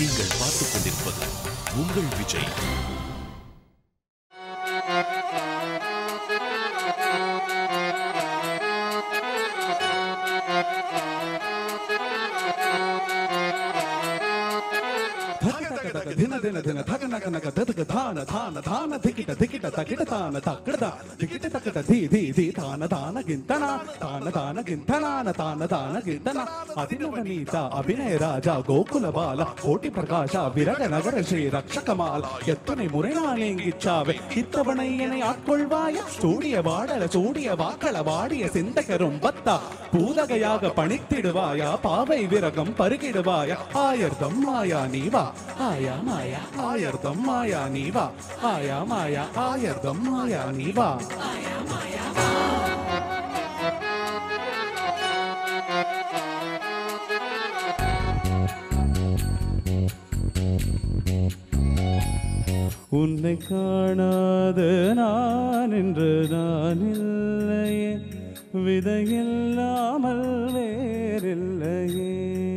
நீங்கள் பார்த்துக் கொண்டிருப்பது உங்கள் விஜய் ಧಕ ಧಕ ಧಕ ದಿನ ದಿನ ದಿನ ಧಕ ನಕ ನಕ ದದಕ ಧಾನ ಧಾನ ಧಾನ ಧಿಕಿಟ ಧಿಕಿಟ ತಕಿಟ ತಾನ ತಕ್ಕಡ ಧಿಕಿಟ ತಕಟ ಧಿ ಧಿ ಧಿ ತಾನ ತಾನ ಗಿಂತನ ತಾನ ತಾನ ಗಿಂತನಾನ ತಾನ ತಾನ ಗಿಂತನ ಅಭಿನವನೀತ ಅಭಿನಯ ರಾಜ ಗೋಕುಲ ಬಾಲ ಕೋಟಿ ಪ್ರಕಾಶ ವಿರಗ ನಗರ ಶ್ರೀ ரட்சகமால் எத்தனை முறை நான் எங்கிச்சாவே இத்தவணை என்னை ஆட்கொள்வாய சூடிய வாடல சூடிய வாக்கள வாடிய சிந்தகரும் பத்தா பூதகையாக பணித்திடுவாயா பாவை விரகம் பருகிடுவாயா ஆயர்தம் மாயா நீவா ஆயா மாயா ஆயர்தம் மாயா நீவா ஆயா மாயா ஆயர்தம் மாயா நீவா உன்னை காணாத நான் என்று நான் இல்லையே விதையில்லாமல் வேறில்லையே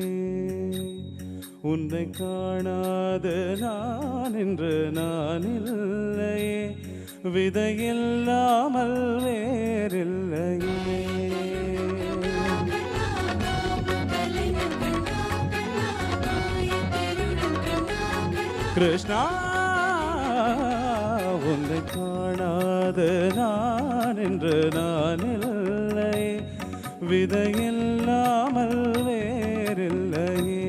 உன்னை காணாத நான் என்று நான் இல்லையே விதையில்லாமல் வேறில்லையே கிருஷ்ணா உன்னை காணாத நான் என்று நான் இல்லை விதையில்லாமல் வேறில்லையே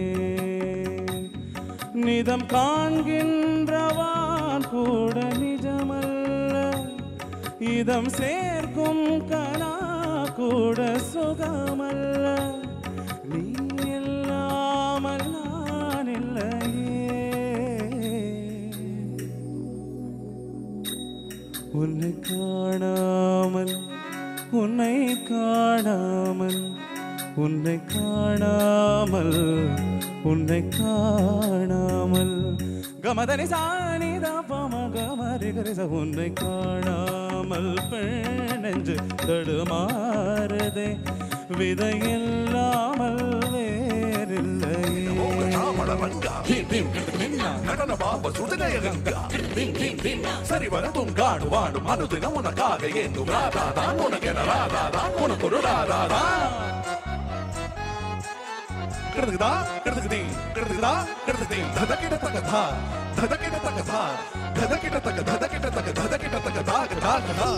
நிதம் காண்கின்றவான் கூட நிஜமல்ல இதம் சேர்க்கும் கனா கூட சுகமல்ல நீ இல்லாமல் நான் இல்லையே உன்னை காணாமல் உன்னை காணாமல் உன்னை காணாமல் உன்னை காணாமல் கமதனி சாணிதா பம கமரி கரிச உன்னை காணாமல் பெண்ணெஞ்சு தடுமாறுதே விதையில்லாமல் வேறில்லையே நடன பாப சுடனய கங்கா சரிவர துங்காடு வாடு மனுதினம் உனக்காக ஏந்தும் ராதாதான் உனக்கென ராதாதான் உனக்கு ஒரு ராதாதான் கிடக்குதா கிடக்குதி கிடக்குதா கிடக்குதி ததக்கிட தகதா ததக்கிட தகதா ததக்கிட தக ததக்கிட தக ததக்கிட தக தாக தாகதா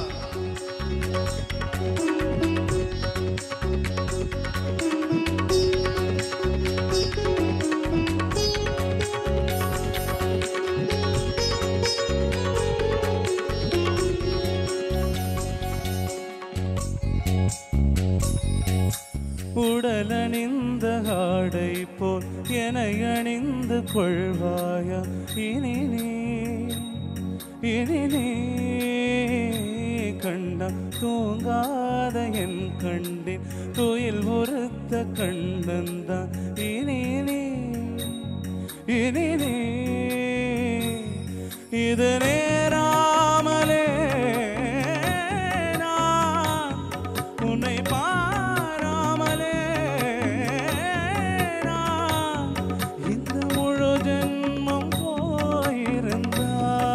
உடலணிந்த ஆடை போல் என அணிந்து கொள்வாயா இனி நீ இனி நீ கண்டம் தூங்காத என் கண்டின் துயில் உறுத்த கண்டந்தான் இனி நீ இனி நீ இது நேராமலே நான் உன்னை பாராமலே நான் இந்த முழு ஜென்மம் போயிருந்தா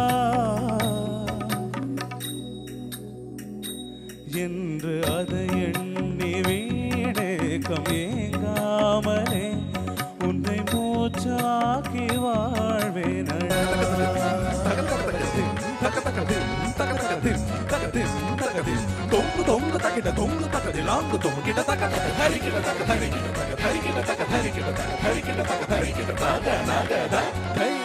என்று அதை எண்ணி வீடேக்கம் ஏங்காமலே உன்னை மூச்சாக்கி வாழ்வேனடா தொங்கு தொங்கு தகிட தொங்கு தகதி லாங்கு தொங்கிட தக ஹரிக்கிட தக ஹரிக்கிட தக ஹரிக்கிட தக ஹரிக்கிட தக ஹரிக்கிட தக ஹரிக்கிட தக நகத ஹை